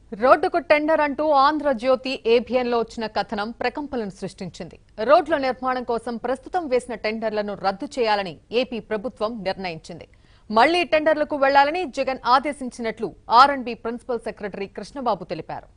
రోడ్డుకు టెండర్ అంటూ ఆంధ్రజ్యోతి ఏబిఎన్ లో వచ్చిన కథనం ప్రకంపనలు సృష్టించింది రోడ్ల నిర్మాణం కోసం ప్రస్తుతం వేసిన టెండర్లను రద్దు చేయాలని ఏపీ ప్రభుత్వం నిర్ణయించింది మళ్లీ టెండర్లకు వెళ్లాలని జగన్ ఆదేశించినట్లు R and B principal secretary Krishnababu తెలిపారు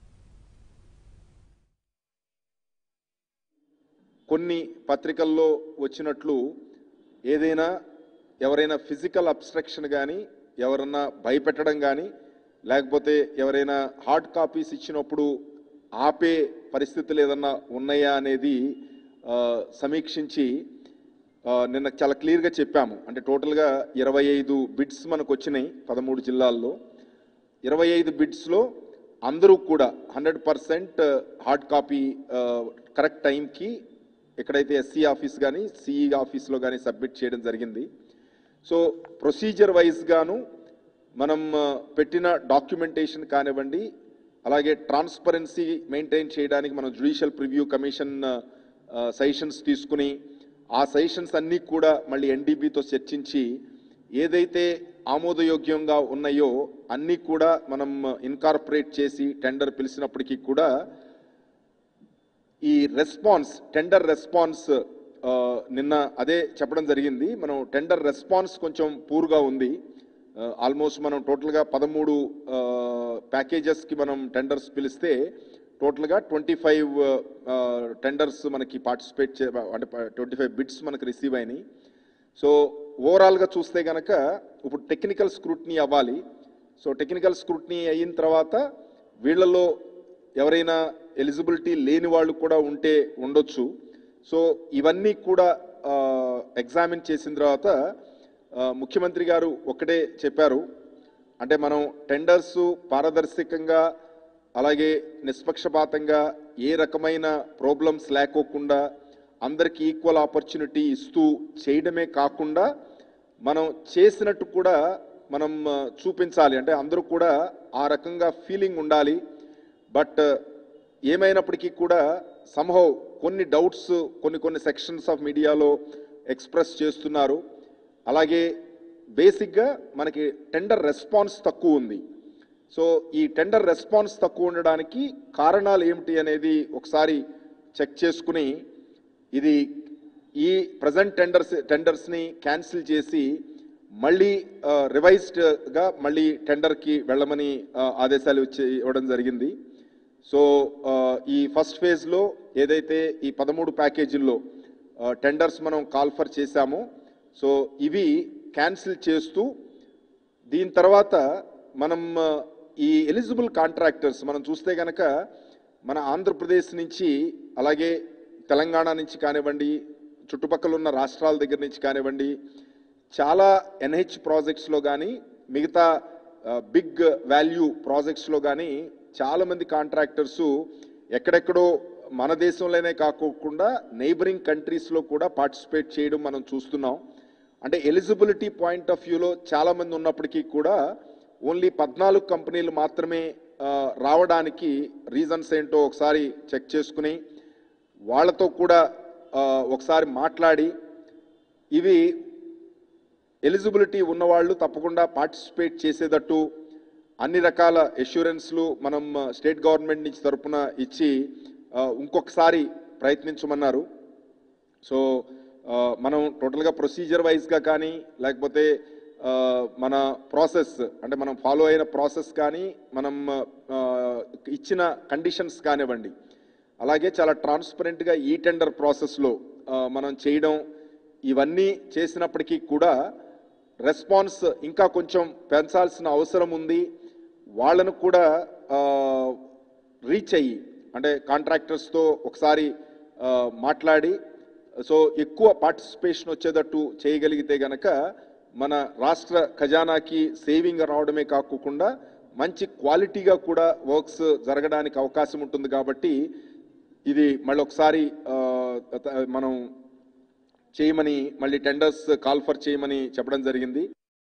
కొన్ని పత్రికల్లో వచ్చినట్లు ఏదైనా ఎవరైనా ఫిజికల్ అబ్స్ట్రక్షన్ కానీ ఎవరన్నా భయపెట్టడం కానీ లేకపోతే ఎవరైనా హార్డ్ కాపీస్ ఇచ్చినప్పుడు ఆపే పరిస్థితులు ఏదన్నా ఉన్నాయా అనేది ఆ, సమీక్షించి ఆ, నిన్న చాలా క్లియర్గా చెప్పాము అంటే టోటల్గా ఇరవై ఐదు బిడ్స్ మనకు వచ్చినాయి పదమూడు జిల్లాల్లో ఇరవై ఐదు బిడ్స్లో అందరూ కూడా hundred percent hard copy correct టైంకి ఎక్కడైతే ఎస్సీ ఆఫీస్ కానీ సిఈ ఆఫీస్లో కానీ సబ్మిట్ చేయడం జరిగింది సో ప్రొసీజర్ వైజ్ గాను మనం ఆ, పెట్టిన డాక్యుమెంటేషన్ కానివ్వండి అలాగే ట్రాన్స్పరెన్సీ మెయింటైన్ చేయడానికి మనం జ్యుడిషియల్ ప్రివ్యూ కమిషన్ సజెషన్స్ తీసుకుని ఆ సజెషన్స్ అన్నీ కూడా మళ్ళీ ఎన్డీబీతో చర్చించి ఏదైతే ఆమోదయోగ్యంగా ఉన్నాయో అన్నీ కూడా మనం ఇన్కార్పొరేట్ చేసి టెండర్ పిలిచినప్పటికీ కూడా ఈ రెస్పాన్స్ టెండర్ రెస్పాన్స్ ఆ, నిన్న అదే చెప్పడం జరిగింది మనం టెండర్ రెస్పాన్స్ కొంచెం పూర్గా ఉంది ఆల్మోస్ట్ మనం టోటల్గా పదమూడు ప్యాకేజెస్కి మనం టెండర్స్ పిలిస్తే టోటల్గా ట్వంటీ ఫైవ్ టెండర్స్ మనకి పార్టిసిపేట్ చే అంటే ట్వంటీ ఫైవ్ బిడ్స్ మనకి రిసీవ్ అయినాయి సో ఓవరాల్గా చూస్తే కనుక ఇప్పుడు టెక్నికల్ స్క్రూట్నీ అవ్వాలి సో టెక్నికల్ స్క్రూట్నీ అయిన తర్వాత వీళ్ళలో ఎవరైనా ఎలిజిబిలిటీ లేని వాళ్ళు కూడా ఉంటే ఉండొచ్చు సో ఇవన్నీ కూడా ఎగ్జామిన్ చేసిన తర్వాత ఆ, ముఖ్యమంత్రి గారు ఒకటే చెప్పారు అంటే మనం టెండర్స్ పారదర్శకంగా అలాగే నిష్పక్షపాతంగా ఏ రకమైన ప్రాబ్లమ్స్ లేకోకుండా అందరికీ ఈక్వల్ ఆపర్చునిటీ ఇస్తూ చేయడమే కాకుండా మనం చేసినట్టు కూడా మనం ఆ, చూపించాలి అంటే అందరూ కూడా ఆ రకంగా ఫీలింగ్ ఉండాలి బట్ ఏమైనప్పటికీ కూడా సంహవ్ కొన్ని డౌట్స్ కొన్ని కొన్ని సెక్షన్స్ ఆఫ్ మీడియాలో ఎక్స్ప్రెస్ చేస్తున్నారు అలాగే బేసిక్గా మనకి టెండర్ రెస్పాన్స్ తక్కువ ఉంది సో ఈ టెండర్ రెస్పాన్స్ తక్కువ ఉండడానికి కారణాలు ఏమిటి అనేది ఒకసారి చెక్ చేసుకుని ఇది ఈ ప్రజెంట్ టెండర్స్ టెండర్స్ని క్యాన్సిల్ చేసి మళ్ళీ రివైజ్డ్గా మళ్ళీ టెండర్కి వెళ్ళమని ఆ, ఆదేశాలు ఇచ్చి ఇవ్వడం జరిగింది సో ఆ, ఈ ఫస్ట్ ఫేజ్లో ఏదైతే ఈ పదమూడు ప్యాకేజీల్లో ఆ, టెండర్స్ మనం కాల్ఫర్ చేశామో సో ఇవి క్యాన్సిల్ చేస్తూ దీని తర్వాత మనం ఆ, ఈ ఎలిజిబుల్ కాంట్రాక్టర్స్ మనం చూస్తే కనుక మన ఆంధ్రప్రదేశ్ నుంచి అలాగే తెలంగాణ నుంచి కానివ్వండి చుట్టుపక్కల ఉన్న రాష్ట్రాల దగ్గర నుంచి కానివ్వండి చాలా ఎన్హెచ్ ప్రాజెక్ట్స్లో కానీ మిగతా బిగ్ వాల్యూ ప్రాజెక్ట్స్లో కానీ చాలామంది కాంట్రాక్టర్సు ఎక్కడెక్కడో మన దేశంలోనే కాకోకుండా నైబరింగ్ కంట్రీస్లో కూడా పార్టిసిపేట్ చేయడం మనం చూస్తున్నాం అంటే ఎలిజిబిలిటీ పాయింట్ ఆఫ్ వ్యూలో చాలామంది ఉన్నప్పటికీ కూడా ఓన్లీ పద్నాలుగు కంపెనీలు మాత్రమే ఆ, రావడానికి రీజన్స్ ఏంటో ఒకసారి చెక్ చేసుకుని వాళ్ళతో కూడా ఆ, ఒకసారి మాట్లాడి ఇవి ఎలిజిబిలిటీ ఉన్నవాళ్ళు తప్పకుండా పార్టిసిపేట్ చేసేటట్టు అన్ని రకాల ఎష్యూరెన్స్లు మనం ఆ, స్టేట్ గవర్నమెంట్ నుంచి తరపున ఇచ్చి ఆ, ఇంకొకసారి ప్రయత్నించమన్నారు సో ఆ, మనం టోటల్గా ప్రొసీజర్ వైజ్గా కానీ లేకపోతే ఆ, మన ప్రాసెస్ అంటే మనం ఫాలో అయిన ప్రాసెస్ కానీ మనం ఆ, ఇచ్చిన కండిషన్స్ కానివ్వండి అలాగే చాలా ట్రాన్స్పరెంట్గా ఈ టెండర్ ప్రాసెస్లో ఆ, మనం చేయడం ఇవన్నీ చేసినప్పటికీ కూడా రెస్పాన్స్ ఇంకా కొంచెం పెంచాల్సిన అవసరం ఉంది వాళ్ళను కూడా రీచ్ అయ్యి అంటే కాంట్రాక్టర్స్తో ఒకసారి ఆ, మాట్లాడి సో ఎక్కువ పార్టిసిపేషన్ వచ్చేటట్టు చేయగలిగితే గనక మన రాష్ట్ర ఖజానాకి సేవింగ్ రావడమే కాకుండా మంచి క్వాలిటీగా కూడా వర్క్స్ జరగడానికి అవకాశం ఉంటుంది కాబట్టి ఇది మళ్ళీ ఒకసారి ఆ, త- మనం చేయమని మళ్ళీ టెండర్స్ కాల్ఫర్ చేయమని చెప్పడం జరిగింది